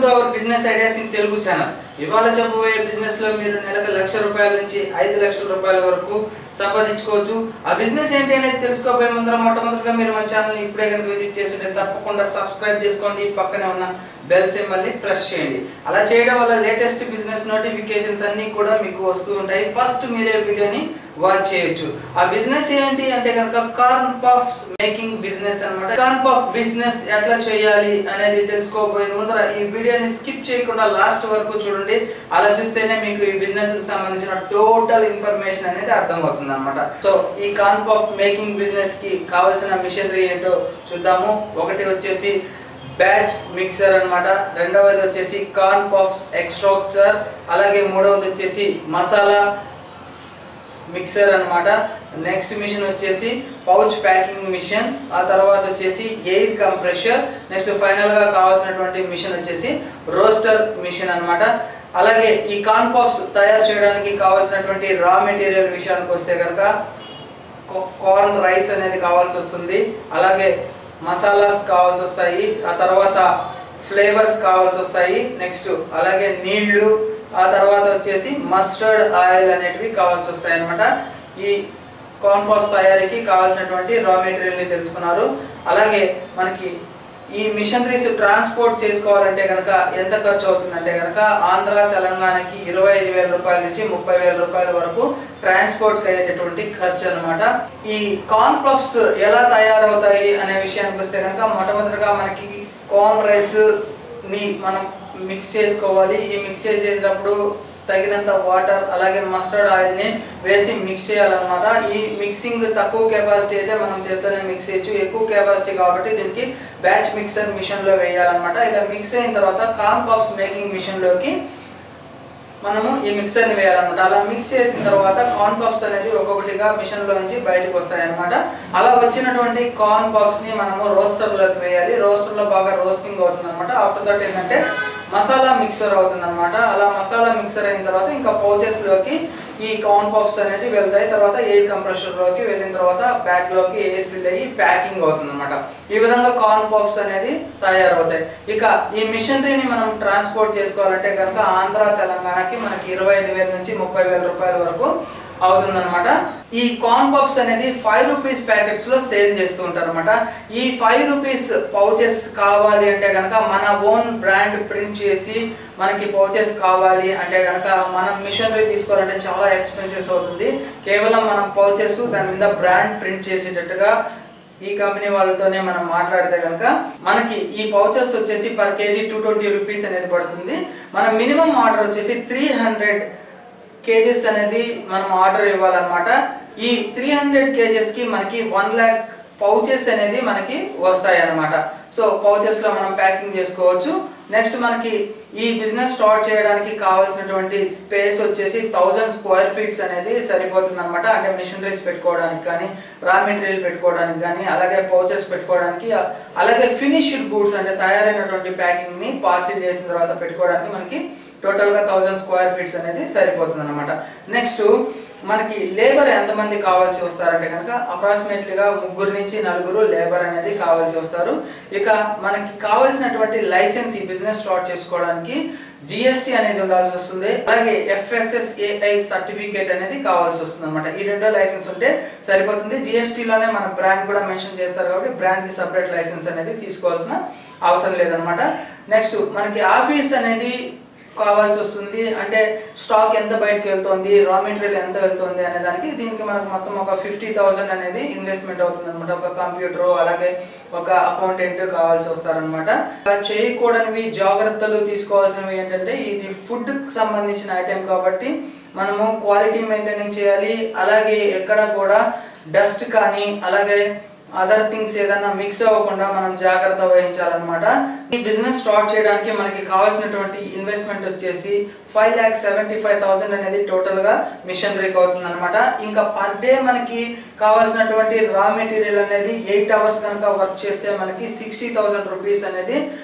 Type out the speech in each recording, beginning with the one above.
to our business ideas in Telugu channel ఇవాళ చెప్పబోయే business లో మీరు నెలకు లక్ష రూపాయల నుంచి ఐదు లక్షల రూపాయల వరకు సంపాదించుకోవచ్చు ఆ బిజినెస్ ఏంటి అనేది తెలుసుకోబోయే ముందర మొట్టమొదటిగా మీరు మన ఛానల్ ఇప్పుడే కనుక విజిట్ చేస్తుంటే తప్పకుండా సబ్స్క్రైబ్ చేసుకోండి పక్కనే ఉన్న బెల్ సింబల్ని ప్రెస్ చేయండి అలా చేయడం వల్ల లేటెస్ట్ బిజినెస్ నోటిఫికేషన్స్ అన్నీ కూడా మీకు వస్తూ ఉంటాయి ఫస్ట్ మీరే వీడియోని వాచ్ చేయొచ్చు ఆ బిజినెస్ ఏంటి అంటే కనుక కార్న్ పఫ్ మేకింగ్ బిజినెస్ అన్నమాట కార్న్ పఫ్ బిజినెస్ ఎట్లా చేయాలి అనేది తెలుసుకోబోయే ముందర ఈ వీడియోని స్కిప్ చేయకుండా లాస్ట్ వరకు చూడండి అలా చూస్తేనే మీకు ఈ బిజినెస్ కి సంబంధించిన టోటల్ ఇన్ఫర్మేషన్ అనేది అర్థమవుతుంది అనమాట సో ఈ కార్న్ పఫ్ మేకింగ్ బిజినెస్ కి కావాల్సిన మిషనరీ ఏంటో చూద్దాము ఒకటి వచ్చేసి బ్యాచ్ మిక్సర్ అన్నమాట రెండవది వచ్చేసి కార్న్ పఫ్స్ ఎక్స్ట్రాక్చర్ అలాగే మూడవది వచ్చేసి మసాలా మిక్సర్ అన్నమాట నెక్స్ట్ మిషన్ వచ్చేసి పౌచ్ ప్యాకింగ్ మిషన్ ఆ తర్వాత వచ్చేసి ఎయిర్ కంప్రెషర్ నెక్స్ట్ ఫైనల్గా కావాల్సినటువంటి మిషన్ వచ్చేసి రోస్టర్ మిషన్ అన్నమాట అలాగే ఈ కార్న్ పఫ్స్ తయారు చేయడానికి కావాల్సినటువంటి రా మెటీరియల్ విషయానికి వస్తే కనుక కార్న్ రైస్ అనేది కావాల్సి వస్తుంది అలాగే మసాలాస్ కావాల్సి వస్తాయి ఆ తర్వాత ఫ్లేవర్స్ కావాల్సి వస్తాయి నెక్స్ట్ అలాగే నీళ్లు ఆ తర్వాత వచ్చేసి మస్టర్డ్ ఆయిల్ అనేటివి కావాల్సి వస్తాయి అనమాట ఈ కాంపోస్ట్ తయారీకి కావాల్సినటువంటి రా మెటీరియల్ని తెలుసుకున్నారు అలాగే మనకి ఈ మిషనరీస్ ట్రాన్స్పోర్ట్ చేసుకోవాలంటే కనుక ఎంత ఖర్చు అవుతుందంటే కనుక ఆంధ్ర తెలంగాణకి ఇరవై ఐదు వేల రూపాయల నుంచి ముప్పై వేల రూపాయల వరకు ట్రాన్స్పోర్ట్ అయ్యేటటువంటి ఖర్చు అనమాట ఈ కార్న్ పఫ్స్ ఎలా తయారవుతాయి అనే విషయానికి వస్తే కనుక మొట్టమొదటిగా మనకి కార్న్ రైస్ ని మనం మిక్స్ చేసుకోవాలి ఈ మిక్స్ చేసేటప్పుడు తగినంత వాటర్ అలాగే మస్టర్డ్ ఆయిల్ని వేసి మిక్స్ చేయాలన్నమాట ఈ మిక్సింగ్ తక్కువ కెపాసిటీ అయితే మనం చేత్తోనే మిక్స్ చేయొచ్చు ఎక్కువ కెపాసిటీ కాబట్టి దీనికి బ్యాచ్ మిక్సర్ మిషన్లో వేయాలన్నమాట ఇలా మిక్స్ అయిన తర్వాత కార్న్ పఫ్స్ మేకింగ్ మిషన్లోకి మనము ఈ మిక్సర్ని వేయాలన్నమాట అలా మిక్స్ చేసిన తర్వాత కార్న్ పఫ్స్ అనేది ఒక్కొక్కటిగా మిషన్లో నుంచి బయటకు వస్తాయి అనమాట అలా వచ్చినటువంటి కార్న్ పఫ్స్ని మనము రోస్టర్లోకి వేయాలి రోస్టర్లో బాగా రోస్టింగ్ అవుతుంది అనమాట ఆఫ్టర్ దట్ ఏంటంటే మసాలా మిక్సర్ అవుతుంది అనమాట అలా మసాలా మిక్సర్ అయిన తర్వాత ఇంకా పౌచెస్లోకి ఈ కార్న్ పఫ్స్ అనేది వెళ్తాయి తర్వాత ఎయిర్ కంప్రెషర్లోకి వెళ్ళిన తర్వాత బ్యాగ్లోకి ఎయిర్ ఫిల్ అయ్యి ప్యాకింగ్ అవుతుంది అనమాట ఈ విధంగా కార్న్ పఫ్స్ అనేది తయారవుతాయి ఇక ఈ మిషనరీని మనం ట్రాన్స్పోర్ట్ చేసుకోవాలంటే కనుక ఆంధ్ర తెలంగాణకి మనకి ఇరవై ఐదు వేల నుంచి ముప్పై వేల రూపాయల వరకు అవుతుందన్నమాట ఈ కార్న్ పఫ్స్ అనేది ఫైవ్ రూపీస్ ప్యాకెట్స్ లో సేల్ చేస్తూ ఉంటారు అనమాట ఈ ఫైవ్ రూపీస్ పౌచెస్ కావాలి అంటే కనుక మన ఓన్ బ్రాండ్ ప్రింట్ చేసి మనకి పౌచెస్ కావాలి అంటే కనుక మనం మిషనరీ తీసుకోవాలంటే చాలా ఎక్స్పెన్సెస్ అవుతుంది కేవలం మనం పౌచెస్ దాని మీద బ్రాండ్ ప్రింట్ చేసేటట్టుగా ఈ కంపెనీ వాళ్ళతోనే మనం మాట్లాడితే కనుక మనకి ఈ పౌచెస్ వచ్చేసి per kg two twenty rupees అనేది పడుతుంది మన మినిమం ఆర్డర్ వచ్చేసి త్రీ హండ్రెడ్ కేజెస్ అనేది మనం ఆర్డర్ ఇవ్వాలన్నమాట ఈ త్రీ హండ్రెడ్ కేజెస్కి మనకి వన్ ల్యాక్ పౌచెస్ అనేది మనకి వస్తాయి అన్నమాట సో పౌచెస్లో మనం ప్యాకింగ్ చేసుకోవచ్చు నెక్స్ట్ మనకి ఈ బిజినెస్ స్టార్ట్ చేయడానికి కావాల్సినటువంటి స్పేస్ వచ్చేసి థౌజండ్ స్క్వేర్ ఫీట్స్ అనేది సరిపోతుంది అనమాట అంటే మిషనరీస్ పెట్టుకోవడానికి కానీ రా మెటీరియల్ పెట్టుకోవడానికి కానీ అలాగే పౌచెస్ పెట్టుకోవడానికి అలాగే ఫినిష్డ్ గూడ్స్ అంటే తయారైనటువంటి ప్యాకింగ్ని పార్సిల్ చేసిన తర్వాత పెట్టుకోవడానికి మనకి టోటల్గా థౌజండ్ స్క్వేర్ ఫీట్స్ అనేది సరిపోతుంది అనమాట నెక్స్ట్ మనకి లేబర్ ఎంతమంది కావాల్సి వస్తారంటే కనుక అప్రాక్సిమేట్లీగా ముగ్గురు నుంచి నలుగురు లేబర్ అనేది కావాల్సి వస్తారు ఇక మనకి కావాల్సినటువంటి లైసెన్స్ ఈ బిజినెస్ స్టార్ట్ చేసుకోవడానికి జిఎస్టీ అనేది ఉండాల్సి వస్తుంది అలాగే ఎఫ్ఎస్ఎస్ఏఐ సర్టిఫికేట్ అనేది కావాల్సి వస్తుంది అనమాట ఈ రెండో లైసెన్స్ ఉంటే సరిపోతుంది జిఎస్టీలోనే మన బ్రాండ్ కూడా మెన్షన్ చేస్తారు కాబట్టి బ్రాండ్కి సపరేట్ లైసెన్స్ అనేది తీసుకోవాల్సిన అవసరం లేదనమాట నెక్స్ట్ మనకి ఆఫీస్ అనేది కావాల్సి వస్తుంది అంటే స్టాక్ ఎంత బయటకు వెళ్తుంది రా మెటీరియల్ ఎంత వెళ్తుంది అనే దానికి దీనికి మనకు మొత్తం ఒక ఫిఫ్టీ థౌసండ్ అనేది ఇన్వెస్ట్మెంట్ అవుతుంది అనమాట ఒక కంప్యూటర్ అలాగే ఒక అకౌంటెంట్ కావాల్సి వస్తారనమాట చేయకూడనివి జాగ్రత్తలు తీసుకోవాల్సినవి ఏంటంటే ఇది ఫుడ్ సంబంధించిన ఐటెం కాబట్టి మనము క్వాలిటీ మెయింటైనింగ్ చేయాలి అలాగే ఎక్కడ కూడా డస్ట్ కానీ అలాగే అదర్ థింగ్స్ ఏదైనా మిక్స్ అవ్వకుండా మనం జాగ్రత్త వహించాలన్నమాట ఈ బిజినెస్ స్టార్ట్ చేయడానికి మనకి కావాల్సినటువంటి ఇన్వెస్ట్మెంట్ వచ్చేసి five lakh seventy five thousand అనేది టోటల్గా మిషనరీకి అవుతుంది అనమాట ఇంకా పర్ డే మనకి కావాల్సినటువంటి రా మెటీరియల్ అనేది ఎయిట్ అవర్స్ కనుక వర్క్ చేస్తే మనకి సిక్స్టీ థౌసండ్ రూపీస్ అనేది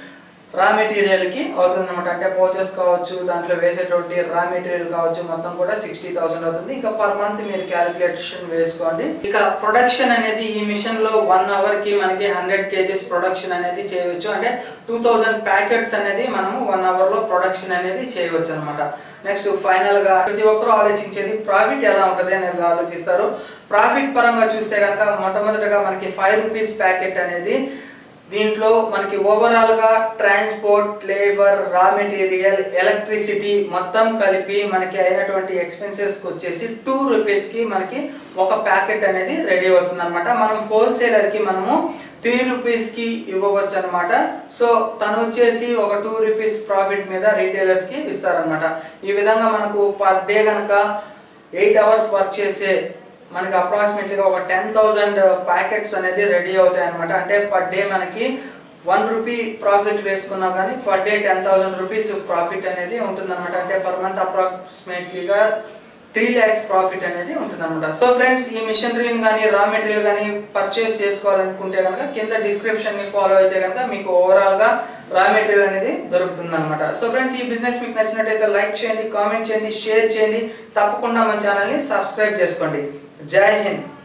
రా మెటీరియల్కి అవుతుంది అనమాట అంటే పౌచెస్ కావచ్చు దాంట్లో వేసేటువంటి రా మెటీరియల్ కావచ్చు మొత్తం కూడా సిక్స్టీ థౌసండ్ అవుతుంది ఇంకా పర్ మంత్ మీరు క్యాలిక్యులేషన్ వేసుకోండి ఇక ప్రొడక్షన్ అనేది ఈ మిషన్ లో వన్ అవర్ కి మనకి హండ్రెడ్ కేజీస్ ప్రొడక్షన్ అనేది చేయవచ్చు అంటే టూ థౌజండ్ ప్యాకెట్స్ అనేది మనము వన్ అవర్ లో ప్రొడక్షన్ అనేది చేయవచ్చు అనమాట నెక్స్ట్ ఫైనల్ గా ప్రతి ఒక్కరూ ఆలోచించేది ప్రాఫిట్ ఎలా ఉంటుంది అనేది ఆలోచిస్తారు ప్రాఫిట్ పరంగా చూస్తే కనుక మొట్టమొదటిగా మనకి ఫైవ్ రూపీస్ ప్యాకెట్ అనేది దీంట్లో మనకి ఓవరాల్ గా transport labour raw material electricity మొత్తం కలిపి మనకి అయినటువంటి ఎక్స్పెన్సెస్ వచ్చేసి టూ రూపీస్ కి మనకి ఒక ప్యాకెట్ అనేది రెడీ అవుతుంది అనమాట మనం హోల్సేలర్ కి మనము త్రీ రూపీస్ కి ఇవ్వవచ్చు అనమాట సో తను వచ్చేసి ఒక టూ రూపీస్ ప్రాఫిట్ మీద రీటైలర్స్ కి ఇస్తారనమాట ఈ విధంగా మనకు పర్ డే కనుక ఎయిట్ అవర్స్ వర్క్ చేసే మనకి అప్రాక్సిమేట్లీగా ఒక టెన్ థౌజండ్ ప్యాకెట్స్ అనేది రెడీ అవుతాయి అనమాట అంటే పర్ డే మనకి వన్ రూపీ ప్రాఫిట్ వేసుకున్నా కానీ per day ten thousand rupees profit అనేది ఉంటుందన్నమాట అంటే పర్ మంత్ అప్రాక్సిమేట్లీగా త్రీ ల్యాక్స్ ప్రాఫిట్ అనేది ఉంటుందన్నమాట సో ఫ్రెండ్స్ ఈ మిషనరీని కానీ రా మెటీరియల్ కానీ పర్చేస్ చేసుకోవాలనుకుంటే కనుక కింద డిస్క్రిప్షన్ ని ఫాలో అయితే కనుక మీకు ఓవరాల్ గా రా మెటీరియల్ అనేది దొరుకుతుంది అనమాట సో ఫ్రెండ్స్ ఈ బిజినెస్ మీకు నచ్చినట్టయితే లైక్ చేయండి కామెంట్ చేయండి షేర్ చేయండి తప్పకుండా మన ఛానల్ని సబ్స్క్రైబ్ చేసుకోండి జై హింద్